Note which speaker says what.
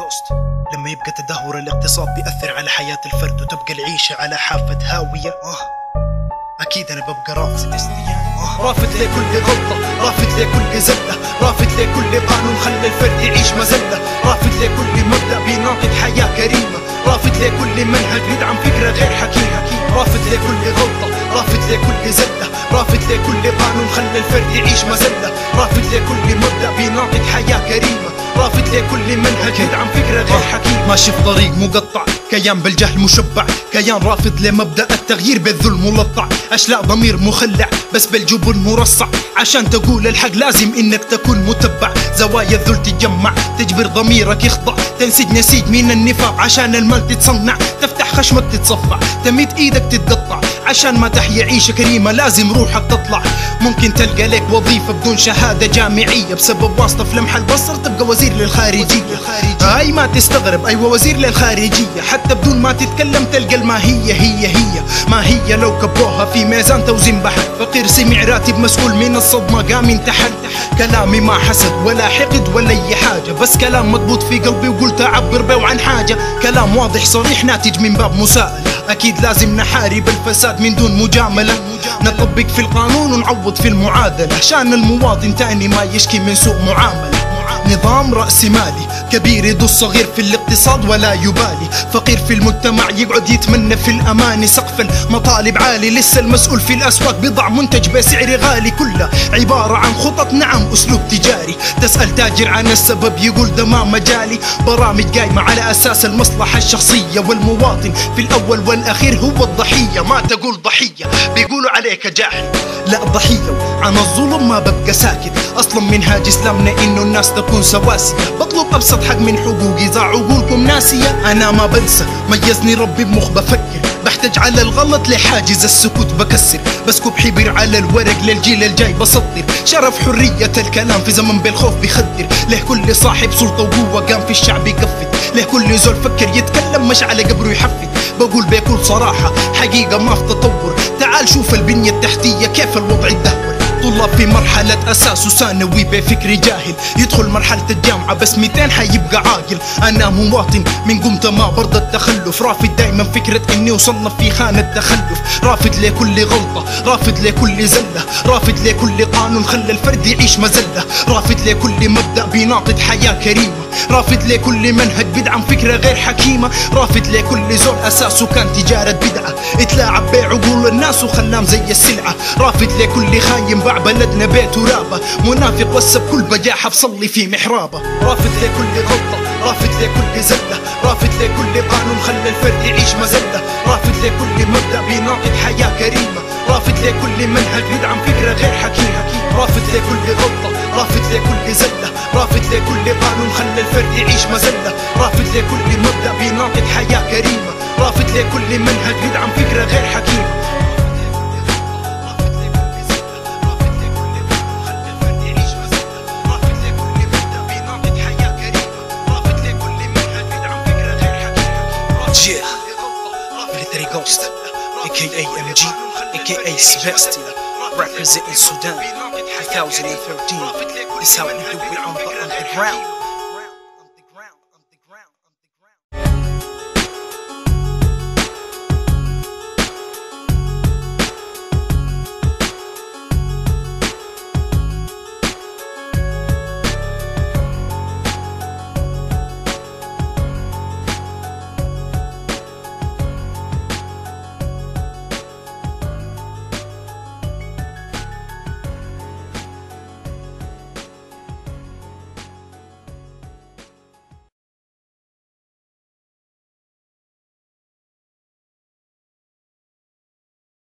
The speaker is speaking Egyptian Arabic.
Speaker 1: لما يبقى تدهور الاقتصاد بيأثر على حياة الفرد وتبقى العيشة على حافة هاوية آه. أكيد أنا ببقى رافض آه. رافض لكل غلطة رافض لكل زلة رافض لكل قانون خلى الفرد يعيش مزلة رافض لكل مبدأ بيناقض حياة كريمة رافض لكل منهج يدعم فكرة غير حكيمة رافض لكل غلطة رافض لكل زلة رافض لكل قانون خلى الفرد يعيش مزلة رافض لكل مبدأ بيناقض حياة كريمة رافض لكل منهج يدعم فكرة غير حكيمة ماشي في طريق مقطع كيان بالجهل مشبع كيان رافض لمبدأ التغيير بالذل ملطع أشلاء ضمير مخلع بس بالجبن مرصع عشان تقول الحق لازم إنك تكون متبع زوايا الذل تتجمع تجبر ضميرك يخضع تنسج نسيج من النفاق عشان المال تتصنع تفتح خشمك تتصفع تميت ايدك تتقطع عشان ما تحيا عيشة كريمة لازم روحك تطلع ممكن تلقى لك وظيفة بدون شهادة جامعية بسبب واسطة في لمح البصر تبقى وزير للخارجية هاي ما تستغرب أيوة وزير للخارجية حتى بدون ما تتكلم تلقى الماهية هي هي ما هي لو كبوها في ميزان توزين بحر فقير سمع راتب مسؤول من الصدمة قام انتحل كلامي ما حسد ولا حقد ولا أي حاجة بس كلام مضبوط في قلبي وقلت أعبر به عن حاجة كلام واضح صريح ناتج من باب مساءلة أكيد لازم نحارب الفساد من دون مجاملة نطبق في القانون ونعوض في المعادلة شان المواطن تاني ما يشكي من سوء معاملة نظام رأسمالي كبير يدو الصغير في الاقتصاد ولا يبالي فقير في المجتمع يقعد يتمنى في الأمان سقف المطالب عالي لسه المسؤول في الأسواق بضع منتج بسعر غالي كله عبارة عن خطط نعم أسلوب تجاري تسأل تاجر عن السبب يقول ده ما مجالي برامج قايمة على أساس المصلحة الشخصية والمواطن في الأول والأخير هو الضحية ما تقول ضحية بيقولوا عليك جاهل لا ضحية عن الظلم ما ببقى ساكت أصلا منهاج إسلامنا إنه الناس تكون سواسية بطلب أبسط حق من حقوقي إذا عقولكم ناسية أنا ما بنسى ميزني ربي بمخ بفكر بحتاج على الغلط لحاجز السكوت بكسر بسكب حبر على الورق للجيل الجاي بسطر شرف حرية الكلام في زمن بالخوف بيخدر له كل صاحب سلطة وقوة قام في الشعب يقفل له كل زول فكر يتكلم مش على قبره يحفل بقول بكل صراحة حقيقة ما في تطور تعال شوف البنية التحتية كيف الوضع يدهور طلاب في مرحلة أساس وثانوي بفكر جاهل يدخل مرحلة الجامعة بس 200 حيبقى عاقل أنا مواطن من قمت ما برضى التخلف رافض دايما فكرة إني وصنف في خانة تخلف رافض لكل غلطة رافض لكل زلة رافض لكل قانون خلى الفرد يعيش مزلة رافض لكل مبدأ بيناقض حياة كريمة رافض لكل منهج بدعم فكرة غير حكيمة رافض لكل زول أساسه كان تجارة بدعة اتلاعب بعقول الناس وخلام زي السلعة رافض لكل خاين باع بلدنا بيت ورابة منافق وسب كل بجاحة بصلي في محرابة رافض لكل غلطة رافض لكل زلة رافض لكل قانون خلى الفرد يعيش مزلة رافض لكل مبدأ بيناقض حياة كريمة رافض لكل منهج يدعم فكرة غير حكيمة رافض لكل غلطة رافض لكل زلة رافض لكل قانون خلى الفرد يعيش مزلة رافض لكل مبدأ بيناقض حياة كريمة رافض لكل منهج يدعم فكرة غير حكيمة Yeah, military ghost, aka MG, aka Sebastian, representing Sudan, 2013. This how we do it on the underground.